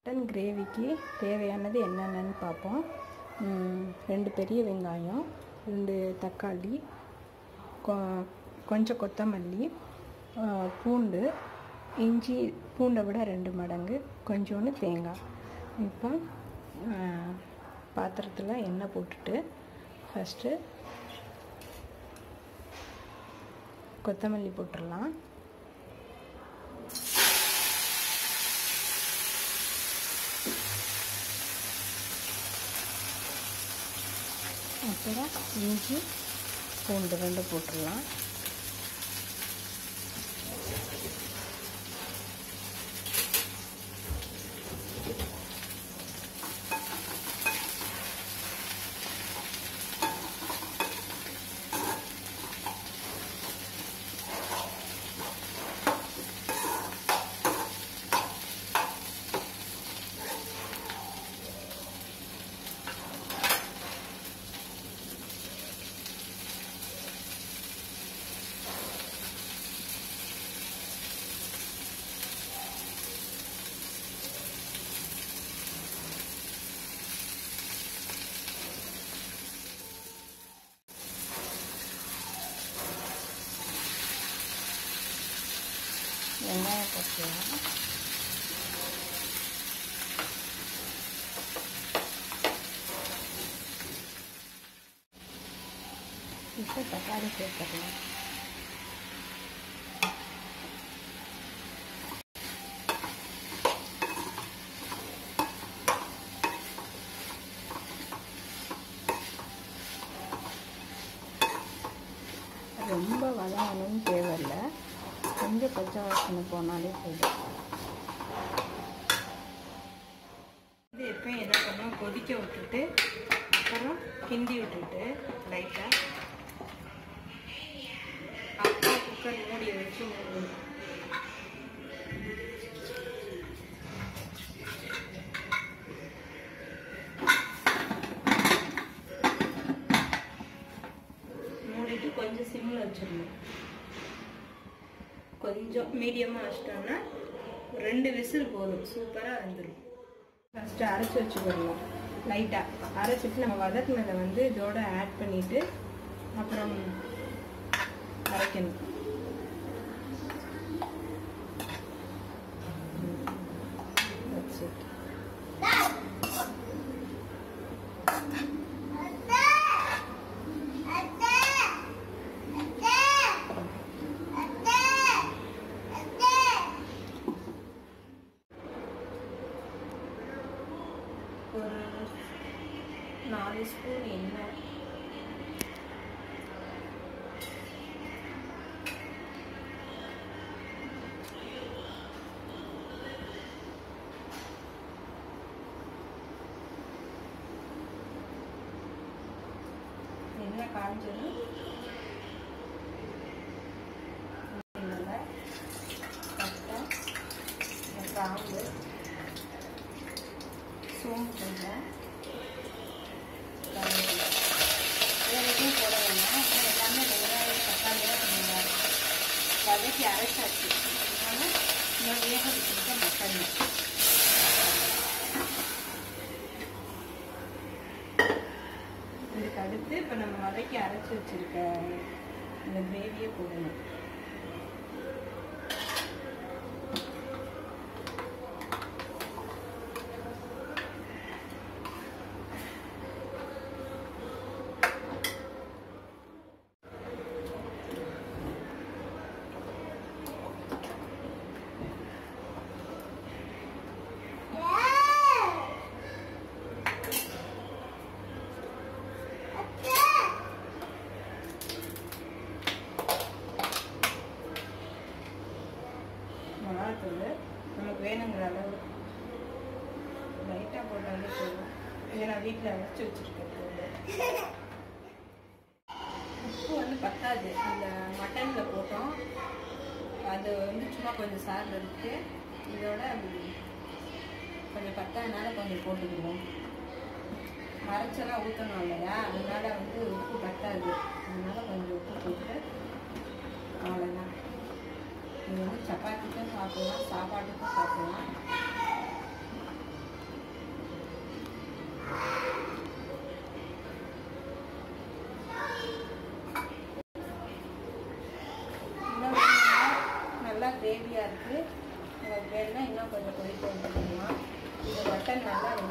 Mutton கிரேவிக்கு தேவையானது என்னென்னு பார்ப்போம் ம், ரெண்டு பெரிய வெங்காயம் ரெண்டு தக்காளி கொ- கொஞ்சம் கொத்தமல்லி ஆ, பூண்டு இஞ்சி பூண்டை விட ரெண்டு மடங்கு கொஞ்சோண்டு தேங்காய் இப்போ பாத்திரத்தில் எண்ணெய் போட்டுட்டு ஃபஸ்ட்டு கொத்தமல்லி போட்டுடலாம் அப்புறம் இஞ்சி பூண்டு ரெண்டு போட்டுடலாம் வெங்காயம் போட்டுக்கலாம் இப்போ தக்காளி சேர்த்துக்கலாம் ரொம்ப வதங்கணும்னு தேவையில்லை கொஞ்சம் பச்சை வாசனை போனாலே போதும் இது இப்போ என்ன பண்ணோம் கொதிக்க விட்டுட்டு அப்புறம் கிண்டி விட்டுட்டு லைட்டாக அப்பா குக்கர் மூடியை வச்சு மூடணும் மூடிட்டு கொஞ்சம் சிம்மில் வச்சிடணும் கொஞ்சம் மீடியமாக வச்சிட்டோம்னா ரெண்டு விசில் போதும் சூப்பராக வந்துடும் ஃபஸ்ட்டு அரைச்சி வச்சுக்கிடணும் லைட்டாக அரைச்சிட்டு நம்ம வதக்குனதை வந்து இதோட ஆட் பண்ணிவிட்டு அப்புறம் அரைக்கணும் That's it. ஒரு நாலு ஸ்பூன் எண்ணெய் எண்ணெய் காஞ்சதும் எண்ணெய் பட்டை கிராம்பு சோம்பு கொஞ்சம் கருவேப்பிலை. வேற எதுவும் போட வேண்டாம் அப்புறம் எல்லாமே வெங்காயம் தக்காளியாக கொஞ்சம் வதக்கி அரைச்சாச்சு அதனால இன்னும் வேக வச்சுருக்க மட்டன் இதுக்கு அடுத்து இப்போ நம்ம வதக்கி அரைச்சி வச்சிருக்க இந்த கிரேவியை போடணும் மிளகாத்தூள் நமக்கு வேணுங்கிற அளவு லைட்டாக போட்டாலே போதும் இதை நான் வீட்டில் அரைச்சி வச்சுருக்கேன் தூள் உப்பு வந்து பத்தாது இந்த மட்டனில் போட்டோம் அது வந்து சும்மா கொஞ்சம் சாரில் இருக்கு இதோட ம், கொஞ்சம் பத்தாதனால கொஞ்சம் போட்டுக்குவோம் அரைச்செல்லாம் ஊற்றணும் இல்லையா அதனால வந்து உப்பு பத்தாது அதனால கொஞ்சம் உப்பு போட்டு அவ்வளோதான் இது வந்து சப்பாத்திக்கும் சாப்பிடலாம் சாப்பாட்டுக்கும் சாப்பிடலாம் இருக்குது உங்களுக்கு வேணும்னா இன்னும் கொஞ்சம் கொதிக்க விட்டுக்கலாம் இது மட்டன் நல்லா